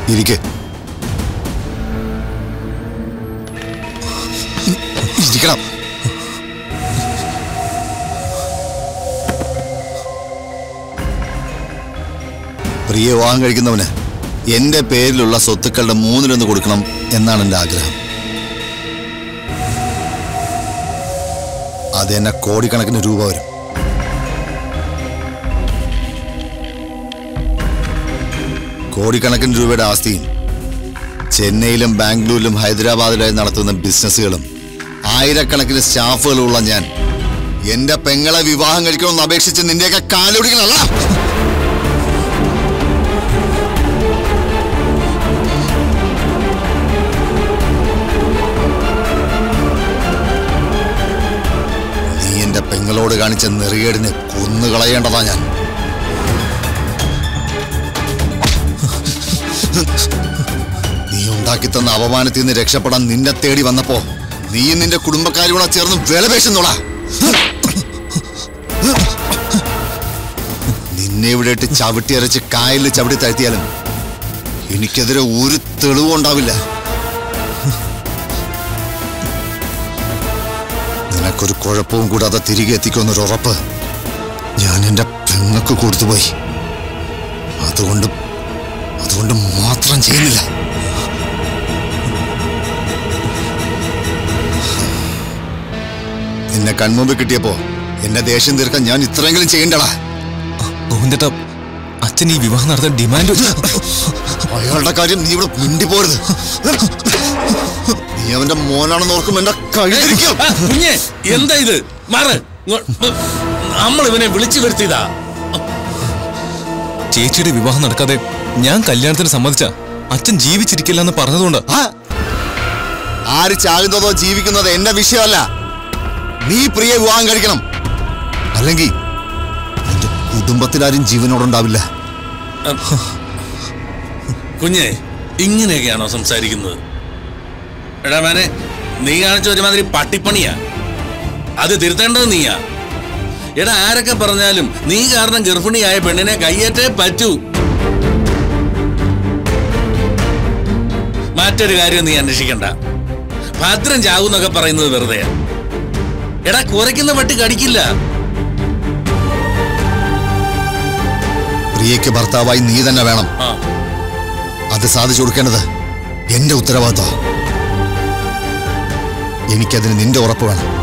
ഇരിക്കെ ഇരിക്കണം പ്രിയ വിവാഹം കഴിക്കുന്നവന് എന്റെ പേരിലുള്ള സ്വത്തുക്കളുടെ മൂന്നിലൊന്ന് കൊടുക്കണം എന്നാണ് എൻ്റെ ആഗ്രഹം അത് എന്നെ കോടിക്കണക്കിന് രൂപ വരും കോടിക്കണക്കിന് രൂപയുടെ ആസ്തിയും ചെന്നൈയിലും ബാംഗ്ലൂരിലും ഹൈദരാബാദിലായി നടത്തുന്ന ബിസിനസ്സുകളും ആയിരക്കണക്കിന് സ്റ്റാഫുകളുള്ള ഞാൻ എന്റെ പെങ്ങളെ വിവാഹം കഴിക്കണമെന്ന് അപേക്ഷിച്ച് നിന്റെയൊക്കെ കാലൊടിക്കണല്ല നീ എന്റെ പെങ്ങളോട് കാണിച്ച നെറികേടിന് കൊന്നുകളയേണ്ടതാ ഞാൻ നീ ഉണ്ടാക്കി തന്ന അപമാനത്തിൽ നിന്ന് രക്ഷപ്പെടാൻ നിന്നെ തേടി വന്നപ്പോ നീയും നിന്റെ കുടുംബക്കാരും കൂടെ ചേർന്ന് വിലപേശുന്നോടാ നിന്നെ ഇവിടെ ഇട്ട് ചവിട്ടി അരച്ച് കായലിൽ ചവിട്ടി താഴ്ത്തിയാലും എനിക്കെതിരെ ഒരു തെളിവും ഉണ്ടാവില്ല നിനക്കൊരു കുഴപ്പവും കൂടാതെ തിരികെ എത്തിക്കുമെന്നൊരു ഉറപ്പ് ഞാൻ എന്റെ പെങ്ങക്ക് കൊടുത്തുപോയി അതുകൊണ്ട് അതുകൊണ്ട് മാത്രം ചെയ്യുന്നില്ല നിന്നെ കൺമുമ്പിൽ കിട്ടിയപ്പോ എന്റെ ദേഷ്യം തീർക്കാൻ ഞാൻ ഇത്രയെങ്കിലും ചെയ്യണ്ടടാ ഗോവിന്ദേട്ട അച്ഛൻ ഈ വിവാഹം നടത്താൻ ഡിമാൻഡ് അയാളുടെ കാര്യം നീ ഇവിടെ മിണ്ടിപ്പോരുത് നീ അവന്റെ മോനാണെന്ന് ഓർക്കും എന്റെ കഴുതിരിക്കും ആ, കുഞ്ഞെ എന്താ ഇത് മാറ് നമ്മൾ ഇവനെ വിളിച്ചു വരുത്തിയതാ ചേച്ചിയുടെ വിവാഹം നടക്കാതെ ഞാൻ കല്യാണത്തിന് സമ്മതിച്ച അച്ഛൻ ജീവിച്ചിരിക്കില്ല എന്ന് പറഞ്ഞതുകൊണ്ട് ആ? ആര് ചാകുന്നതോ ജീവിക്കുന്നതോ എന്റെ വിഷയമല്ല നീ പ്രിയ വിവാഹം കഴിക്കണം അല്ലെങ്കിൽ എന്റെ കുടുംബത്തിലാരും ജീവനോടുണ്ടാവില്ല കുഞ്ഞെ ഇങ്ങനെയൊക്കെയാണോ സംസാരിക്കുന്നത് എടാ മോനെ നീ കാണിച്ച ഒരുമാതിരി പട്ടിപ്പണിയാ അത് തിരുത്തേണ്ടത് നീയാ എടാ ആരൊക്കെ പറഞ്ഞാലും നീ കാരണം ഗർഭിണിയായ പെണ്ണിനെ കയ്യേറ്റേ പറ്റൂ മറ്റൊരു കാര്യം നീ അന്വേഷിക്കണ്ട ഭദ്രം ചാവൂന്നൊക്കെ പറയുന്നത് വെറുതെയാ എടാ കുറയ്ക്കുന്ന പട്ടി കടിക്കില്ല പ്രിയയ്ക്ക് ഭർത്താവായി നീ തന്നെ വേണം ആ അത് സാധിച്ചു കൊടുക്കേണ്ടത് എന്റെ ഉത്തരവാദിത്വം എനിക്കതിന് നിന്റെ ഉറപ്പ് വേണം